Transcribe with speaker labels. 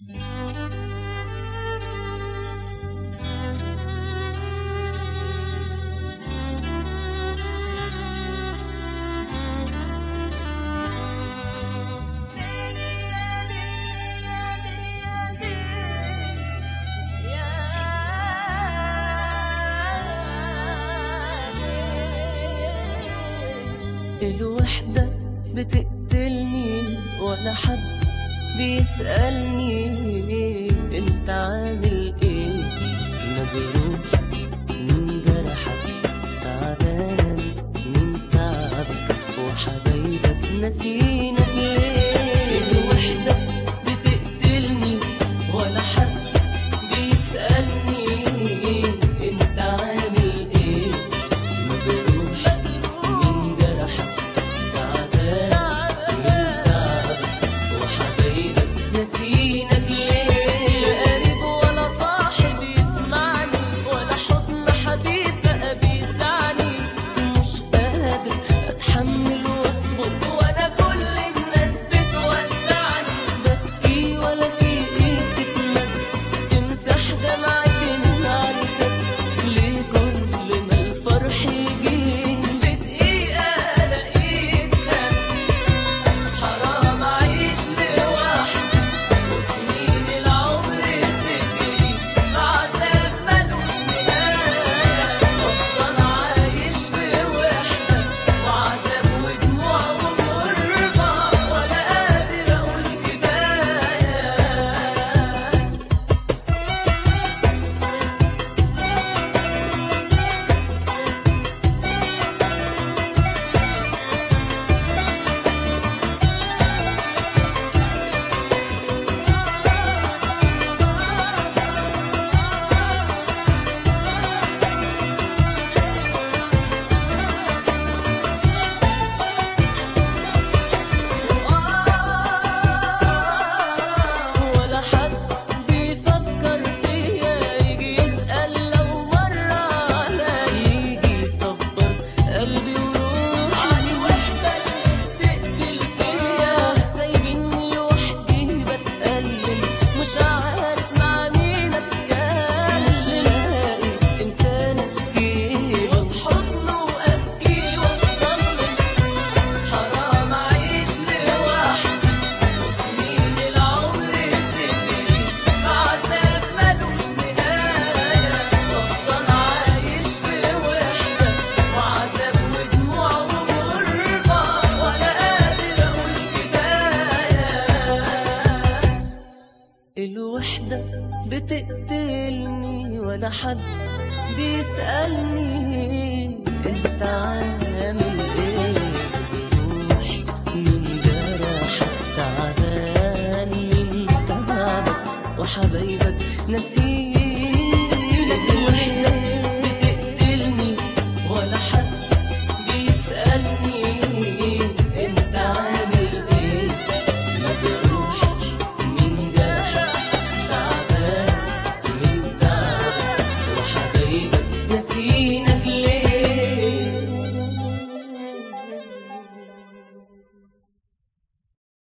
Speaker 1: الوحدة بتقتلني ولا حد بيسألني انت عامل ايه مجروح من جرحك تعبان من تعبك وحبايبك نسينك ليه الوحدة بتقتلني ولا حد بيسألني انت عامل ايه مجروح من جرحك تعبان من تعبك وحبايبك نسينك ليه قريب ولا صاحب يسمعني ولا حضن حبيب بقى بيسعني مش قادر اتحمل واصبر وانا كل الناس بتودعني ببكي ولا في ايدي تمد تمسح دمعتي من على الخد ليه كل ما الفرح يجيني في دقيقة الاقيها حرام اعيش لوحدي وسنين العمر تجري بعذاب ملوش نهاية افضل عايش في وحدة وعذاب ودموع وغربة ولا قادر اقول كفاية ولا حد بيفكر فيا يجي يسأل لو مرة عليا يجي يصبر قلبي وروحي عن الوحدة اللي بتقتل فيا سايبيني لوحدي بتألم مش عارف مع مين اتكلم مش لاقي انسان اشكيله وفي حضنه وابكي واتظلم حرام اعيش لوحدي وسنين العمر تجري بعذاب ملوش نهاية وافضل عايش في وحدة وعذاب ودموع وغربة ولا قادر اقول كفاية الوحدة بتقتلني ولا حد بيسألني انت عامل ايه روحي من جرحك تعبان من تعبك وحبايبك نسيت